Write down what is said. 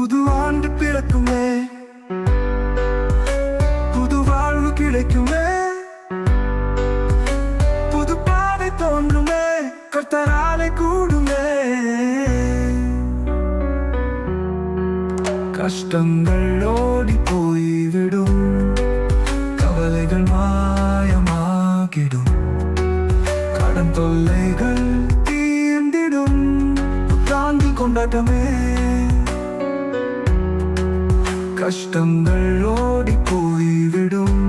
புது ஆண்டு பிறக்குமே புது வாழ்வு கிடைக்குமே புது பாதை தோன்றுமே கர்த்தராலே கூடுமே கஷ்டங்கள் ஓடி போய்விடும் கவலைகள் மாயமாகிடும் கடன் தொல்லைகள் தீர்ந்திடும் புத்தாண்டு கொண்டாட்டமே கஷ்டங்கள் ஓடி போய்விடும்